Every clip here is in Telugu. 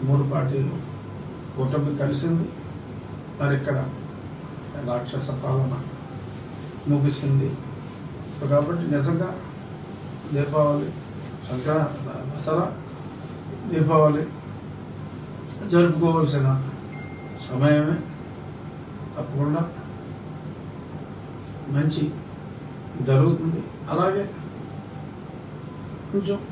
మూడు పార్టీలు కూటమి కలిసింది మరి ఇక్కడ రాక్షస పాలన ముగిసింది సో కాబట్టి నిజంగా దీపావళి సంక్రాంతి దసరా దీపావళి జరుపుకోవాల్సిన సమయమే తప్పకుండా మంచి జరుగుతుంది అలాగే కొంచెం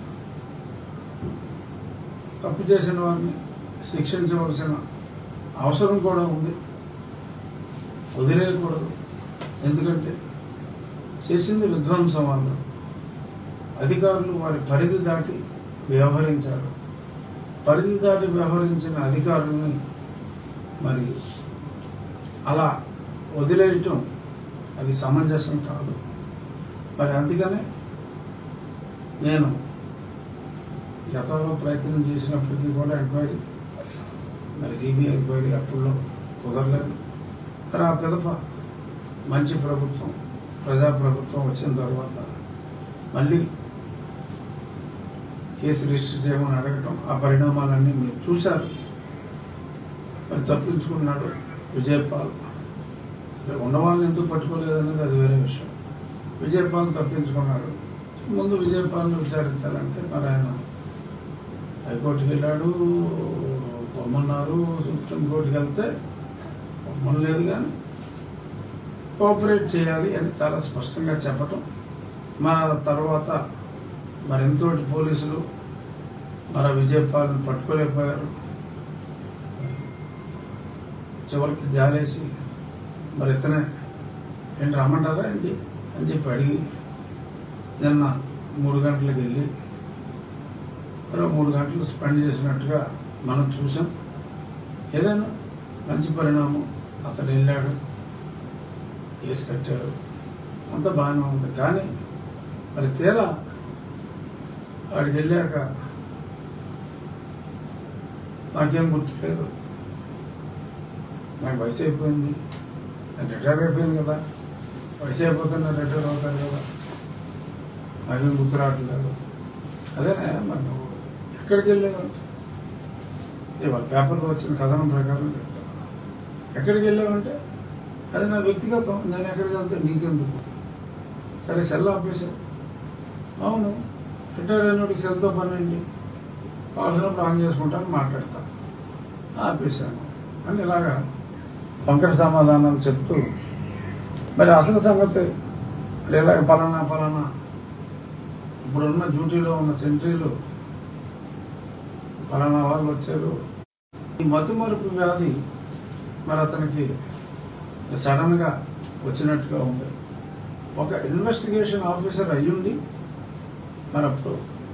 తప్పు చేసిన వారిని శిక్షించవలసిన అవసరం కూడా ఉంది వదిలేయకూడదు ఎందుకంటే చేసింది విధ్వంసం వాళ్ళు అధికారులు వారి పరిధి దాటి వ్యవహరించారు పరిధి దాటి వ్యవహరించిన అధికారుల్ని మరి అలా వదిలేయటం అది సమంజసం కాదు మరి అందుకనే నేను గతంలో ప్రయత్నం చేసినప్పటికీ కూడా ఎంక్వైరీ మరి సిబిఐ ఎంక్వైరీ అప్పుల్లో కుదరలేదు మరి ఆ పిదప మంచి ప్రభుత్వం ప్రజాప్రభుత్వం వచ్చిన తర్వాత మళ్ళీ కేసు రిజిస్టర్ చేయమని అడగటం ఆ పరిణామాలన్నీ మీరు చూశారు మరి తప్పించుకున్నాడు విజయపాల్ సరే ఉన్నవాళ్ళని ఎందుకు పట్టుకోలేదనేది అది వేరే విషయం విజయపాల్ తప్పించుకున్నాడు ముందు విజయపాల్ని విచారించాలంటే మరి ఆయన హైకోర్టుకి వెళ్ళాడు పొమ్మన్నారు సుప్రీంకోర్టుకి వెళ్తే పొమ్మలేదు కానీ కోఆపరేట్ చేయాలి అని చాలా స్పష్టంగా చెప్పటం మా తర్వాత మరెంతోటి పోలీసులు మరి విజయపాలను పట్టుకోలేకపోయారు చివరికి జాలేసి మరి ఇతనే ఏంటి రమ్మంటారా ఏంటి అని చెప్పి అడిగి నిన్న మూడు గంటలకు వెళ్ళి మరో మూడు గంటలు స్పెండ్ చేసినట్టుగా మనం చూసాం ఏదైనా మంచి పరిణామం అతను వెళ్ళాడు కేసు కట్టారు అంత బాగానే ఉంది కానీ మరి తీరా వాడికి వెళ్ళాక నాకేం గుర్తులేదు నాకు వయసు అయిపోయింది నేను రిటైర్ అయిపోయింది కదా వయసు అయిపోతే నేను రిటైర్ అవుతాను కదా నాకేం గుర్తు రావట్లేదు అదేనా మరి నువ్వు ఎక్కడికి వెళ్ళావంటే ఇవాళ పేపర్లో వచ్చిన కథనం ప్రకారం చెప్తాను ఎక్కడికి వెళ్ళావంటే అది నా వ్యక్తిగతం నేను ఎక్కడికి వెళ్తే నీకెందుకు సరే సెల్ ఆఫీసర్ అవును రిటైర్ అయినోడికి సెల్తో పని ఏంటి కావాల్సినప్పుడు ఆన్ చేసుకుంటాను మాట్లాడతా ఆపేశాను అని ఇలాగా వంకర సమాధానాలు చెప్తూ మరి అసలు సంగతి మరి ఇలాగ పలానా పలానా ఇప్పుడున్న డ్యూటీలో ఉన్న సెంట్రీలు పలానా వాళ్ళు వచ్చారు ఈ మతుమరుపు వ్యాధి మరి అతనికి సడన్ గా వచ్చినట్టుగా ఉంది ఒక ఇన్వెస్టిగేషన్ ఆఫీసర్ అయ్యుండి మరి అప్పుడు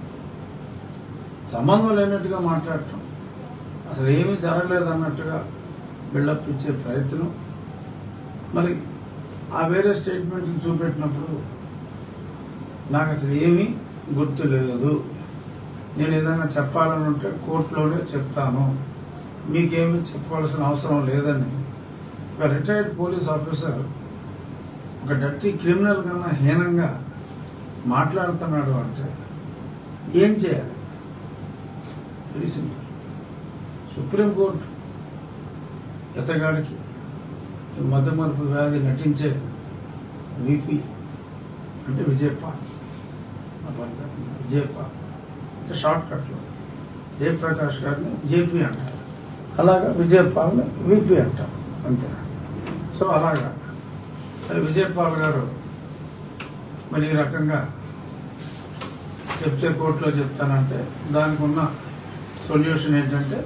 సంబంధం లేనట్టుగా మాట్లాడటం అసలు ఏమీ జరగలేదు అన్నట్టుగా బిల్డప్ ఇచ్చే ప్రయత్నం మరి ఆ వేరే స్టేట్మెంట్లు చూపెట్టినప్పుడు నాకు అసలు ఏమీ గుర్తు లేదు నేను ఏదైనా చెప్పాలని ఉంటే కోర్టులోనే చెప్తాను మీకేమీ చెప్పవలసిన అవసరం లేదని ఒక రిటైర్డ్ పోలీస్ ఆఫీసర్ ఒక డర్టీ క్రిమినల్ కన్నా హీనంగా మాట్లాడుతున్నాడు అంటే ఏం చేయాలి వెరీ సింపుల్ సుప్రీంకోర్టు ఎతగాడికి ఈ మధ్యమరుపు వ్యాధి నటించే విపి అంటే విజయపాల్ నా భర్త విజయపాల్ అంటే షార్ట్ కట్లో జయప్రకాష్ గారిని జేపీ అంటారు అలాగా విజయపాల్ని విపి అంటారు అంతే సో అలాగా మరి విజయపాల్ గారు మరి ఈ రకంగా చెప్తే కోర్టులో చెప్తానంటే దానికి ఉన్న సొల్యూషన్ ఏంటంటే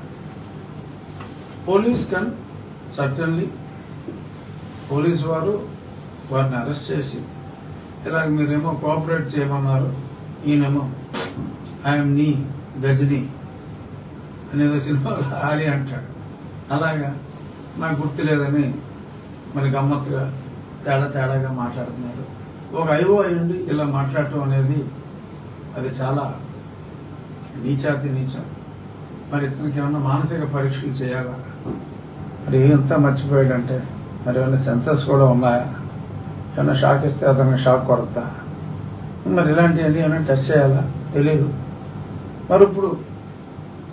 పోలీస్ కన్ సర్టన్లీ పోలీస్ వారు వారిని అరెస్ట్ చేసి ఇలాగ మీరేమో కోఆపరేట్ చేయమన్నారు ఈయనేమో ఐఎమ్ నీ గజని అనేదో సినిమాలో ఆలి అంటాడు అలాగా నాకు గుర్తులేదని మరి గమ్మత్తుగా తేడా తేడాగా మాట్లాడుతున్నారు ఒక ఐఓ అయ్యండి ఇలా మాట్లాడటం అనేది అది చాలా నీచాతి నీచం మరి ఇతనికి ఏమన్నా మానసిక పరీక్షలు చేయాలా మరి ఎంత మర్చిపోయాడంటే మరి ఏమైనా సెన్సస్ కూడా ఉన్నాయా ఏమైనా షాక్ ఇస్తే అతనికి షాక్ కొడతా మరి ఇలాంటివన్నీ ఏమైనా టెస్ట్ చేయాలా తెలీదు మరి ఇప్పుడు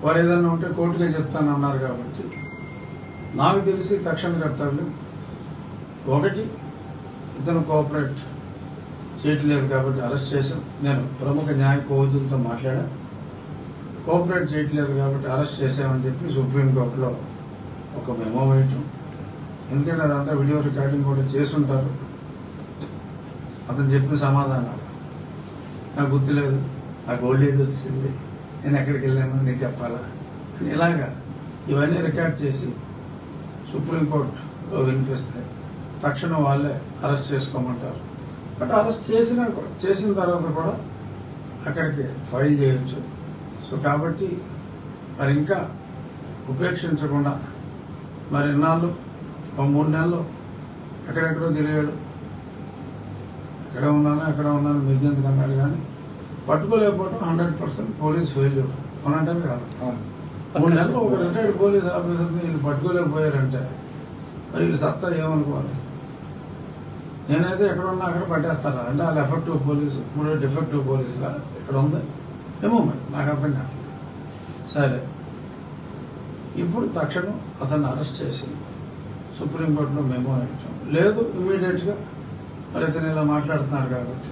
వారు ఏదైనా ఉంటే కోర్టుకే చెప్తానన్నారు కాబట్టి నాకు తెలిసి తక్షణ కర్తవ్యం ఒకటి ఇతను కోఆపరేట్ చేయట్లేదు కాబట్టి అరెస్ట్ చేశాం నేను ప్రముఖ న్యాయ కోవిదులతో మాట్లాడా కోఆపరేట్ చేయట్లేదు కాబట్టి అరెస్ట్ చేశామని చెప్పి సుప్రీంకోర్టులో ఒక మెమో వేయటం ఎందుకంటే అదంతా వీడియో రికార్డింగ్ కూడా చేసుంటారు అతను చెప్పిన సమాధానం నాకు గుర్తులేదు నాకు ఓల్డ్ ఏజ్ వచ్చింది నేను ఎక్కడికి వెళ్ళాను నీకు చెప్పాలా అని ఇలాగా ఇవన్నీ రికార్డ్ చేసి సుప్రీంకోర్టులో వినిపిస్తాయి తక్షణం వాళ్ళే అరెస్ట్ చేసుకోమంటారు బట్ అరెస్ట్ చేసిన చేసిన తర్వాత కూడా అక్కడికి ఫైల్ చేయొచ్చు సో కాబట్టి మరి ఇంకా ఉపేక్షించకుండా మరి ఇన్నాళ్ళు ఒక మూడు నెలలు ఎక్కడెక్కడో తిరిగాడు ఎక్కడ ఉన్నాను ఎక్కడ ఉన్నాను మిగిలింది అన్నాడు కానీ పట్టుకోలేకపోవడం హండ్రెడ్ పర్సెంట్ పోలీస్ ఫెయిల్యూర్ అవునంటే కాదు అవును మూడు నెలలు ఒక రిటైర్డ్ పోలీస్ ఆఫీసర్ని వీళ్ళు పట్టుకోలేకపోయారంటే మరి వీళ్ళు సత్తా ఏమనుకోవాలి నేనైతే ఎక్కడ ఉన్నా అక్కడ పట్టేస్తారా అంటే వాళ్ళు ఎఫెక్టివ్ పోలీసు మూడో డిఫెక్టివ్ పోలీసులా ఇక్కడ ఉంది ఏమో మరి నాకు అర్థం కాదు సరే ఇప్పుడు తక్షణం అతన్ని అరెస్ట్ చేసి సుప్రీంకోర్టులో మెమో ఇచ్చాం లేదు ఇమీడియట్గా మరి ఇతను ఇలా మాట్లాడుతున్నాడు కాబట్టి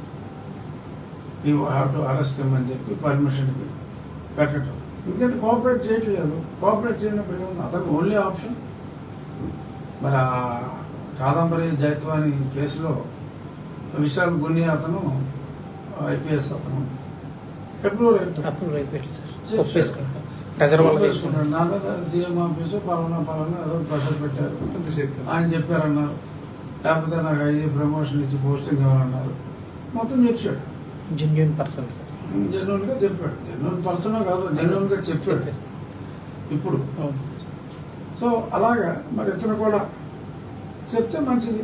ఈ హ్యావ్ టు అరెస్ట్ అని చెప్పి పర్మిషన్కి పెట్టడం ఎందుకంటే కోఆపరేట్ చేయట్లేదు కోఆపరేట్ చేయనప్పుడు ఏముంది అతను ఓన్లీ ఆప్షన్ మరి ఆ కాదంబరి జైత్వాని కేసులో విశాల్ గున్ని అతను ఐపీఎస్ అతను ఎప్పుడు అప్రూవ్ అయిపోయాడు సార్ ఒప్పేసుకుంటాం రిజర్వాల్ చేసుకుంటాం నా మీద సీఎం ఆఫీసు పలానా పలానా ఏదో ప్రెషర్ పెట్టారు ఎంతసేపు ఆయన చెప్పారన్నారు లేకపోతే నాకు ఐజీ ప్రమోషన్ ఇచ్చి పోస్టింగ్ ఇవ్వాలన్నారు మొత్తం చెప్పాడు జెన్యున్ పర్సన్ సార్ జెన్యున్ గా చెప్పాడు జెన్యున్ పర్సన్ కాదు జెన్యున్ గా చెప్పాడు ఇప్పుడు అవును సో అలాగా మరి ఇతను కూడా చెప్తే మంచిది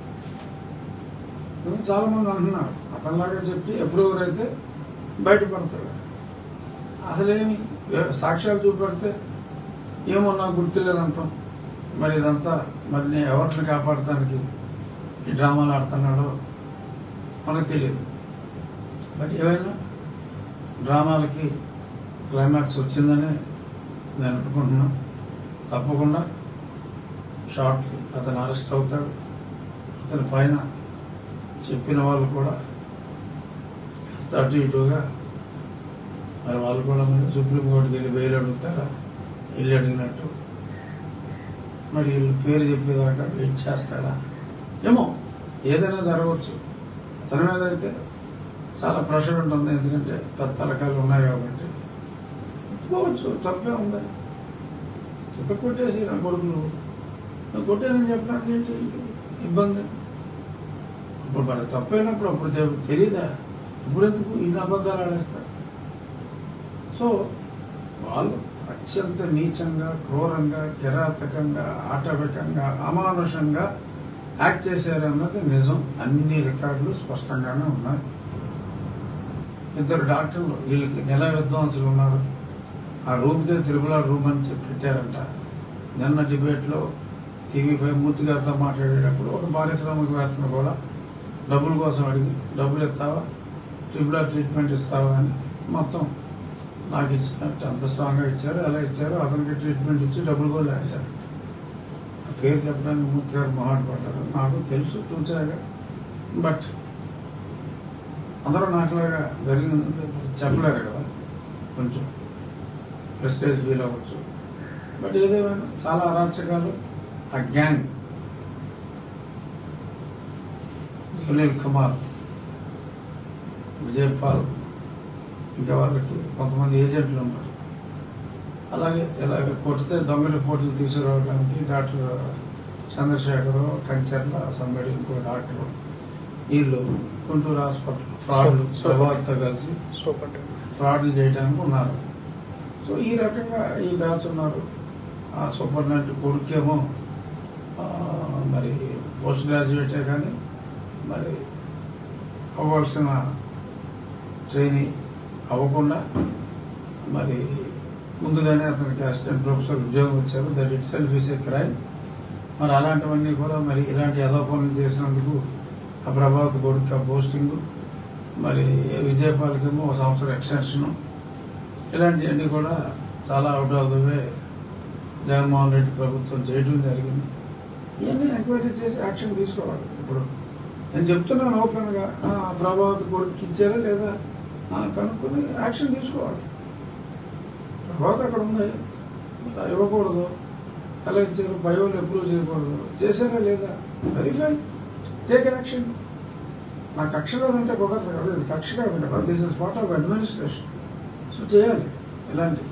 చాలా మంది అంటున్నారు అతనిలాగా చెప్పి ఎప్రూవర్ అయితే బయటపడతాడు అసలేమి ఏ- సాక్ష్యాలు చూపెడితే ఏమో నాకు గుర్తులేదంటాం మరి ఇదంతా మరి నేను ఎవరిని కాపాడటానికి ఈ డ్రామాలు ఆడుతున్నాడో మనకు తెలియదు బట్ ఏమైనా డ్రామాలకి క్లైమాక్స్ వచ్చిందని నేను అనుకుంటున్నాను తప్పకుండా షార్ట్లీ అతను అరెస్ట్ అవుతాడు అతని పైన చెప్పిన వాళ్ళు కూడా కాస్త అటు ఇటుగా మరి వాళ్ళు కూడా మరి సుప్రీంకోర్టుకి వెళ్ళి బెయిల్ అడుగుతారా వెళ్ళి అడిగినట్టు మరి వీళ్ళు పేరు చెప్పేదాకా వెయిట్ చేస్తాడా ఏమో ఏదైనా జరగవచ్చు అతని మీద అయితే చాలా ప్రెషర్ ఉంటుంది ఎందుకంటే పెద్ద తలకాయలు ఉన్నాయి కాబట్టి ఒప్పుకోవచ్చు తప్పే ఉంది చిత్త కొట్టేసి నా కొడుకులు నువ్వు కొట్టేదని చెప్పడానికి ఏంటి ఇబ్బంది ఇప్పుడు మరి తప్పైనప్పుడు అప్పుడు తె- తెలీదా ఇప్పుడు ఎందుకు ఇన్ని అబద్ధాలు ఆడేస్తారు సో వాళ్ళు అత్యంత నీచంగా క్రూరంగా కిరాతకంగా ఆటవికంగా అమానుషంగా యాక్ట్ చేశారన్నది నిజం అన్ని రికార్డులు స్పష్టంగానే ఉన్నాయి ఇద్దరు డాక్టర్లు వీళ్ళకి నెల విద్వాంసులు ఉన్నారు ఆ రూమ్కే త్రిపుల రూమ్ అని చెప్పి పెట్టారంట నిన్న డిబేట్లో టీవీ ఫైవ్ మూర్తి గారితో మాట్లాడేటప్పుడు ఒక పారిశ్రామికవేత్తను కూడా డబ్బుల కోసం అడిగి డబ్బులు ఇస్తావా ట్రిపుల్ ఆర్ ట్రీట్మెంట్ ఇస్తావా అని మొత్తం నాకు ఇచ్చినట్టు అంత స్ట్రాంగ్గా ఇచ్చారు అలా ఇచ్చారు అతనికి ట్రీట్మెంట్ ఇచ్చి డబ్బులు కూడా వేశారు ఆ పేరు చెప్పడానికి మూర్తి గారు మొహాట పడ్డారు నాకు తెలుసు చూసాగా బట్ అందరూ నాకులాగా జరిగింది చెప్పలేరు కదా కొంచెం ప్రెస్టేజ్ ఫీల్ అవ్వచ్చు బట్ ఏదేమైనా చాలా అరాచకాలు ఆ గ్యాంగ్ సునీల్ కుమార్ విజయపాల్ ఇంకా వాళ్ళకి కొంతమంది ఏజెంట్లు ఉన్నారు అలాగే ఇలాగ కొట్టితే దొంగ రిపోర్ట్లు తీసుకురావడానికి డాక్టర్ చంద్రశేఖర్ కంచర్ల సంబడి ఇంకో డాక్టర్ వీళ్ళు గుంటూరు హాస్పిటల్ ఫ్రాడ్ సో- ప్రభావిత కలిసి సూపర్ ఫ్రాడ్లు చేయడానికి ఉన్నారు సో ఈ రకంగా ఈ బ్యాచ్ ఉన్నారు ఆ సూపర్నెంట్ కొడుకేమో ఆ, మరి పోస్ట్ గ్రాడ్యుయేటే కానీ మరి అవ్వాల్సిన ట్రైనింగ్ అవ్వకుండా మరి ముందుగానే అతనికి అసిస్టెంట్ ప్రొఫెసర్ ఉద్యోగం వచ్చారు that itself is a crime మరి అలాంటివన్నీ కూడా మరి ఇలాంటి యథో పనులు చేసినందుకు ఆ ప్రభావిత కొడుకు ఆ పోస్టింగ్ మరి విజయపాలకేమో ఒక సంవత్సరం ఎక్స్టెన్షను ఇలాంటివన్నీ కూడా చాలా out of the way Jaganmohan Reddy ప్రభుత్వం చేయడం జరిగింది ఇవన్నీ ఎంక్వైరీ చేసి యాక్షన్ తీసుకోవాలి ఇప్పుడు నేను చెప్తున్నాను ఓపెన్గా ఆ, ప్రభావతి కొడుకు ఇచ్చారా లేదా ఆ, కనుక్కొని యాక్షన్ తీసుకోవాలి ప్రభావతి అక్కడ ఉంది ఇలా ఇవ్వకూడదు ఎలా ఇచ్చారు బయోలు అప్రూవ్ చేయకూడదు చేశారా లేదా వెరిఫై టేక్ యాక్షన్ నా కక్ష కాదంటే కుదరదు కదా ఇది కక్ష కాదు కదా this is part of administration so చేయాలి ఇలాంటి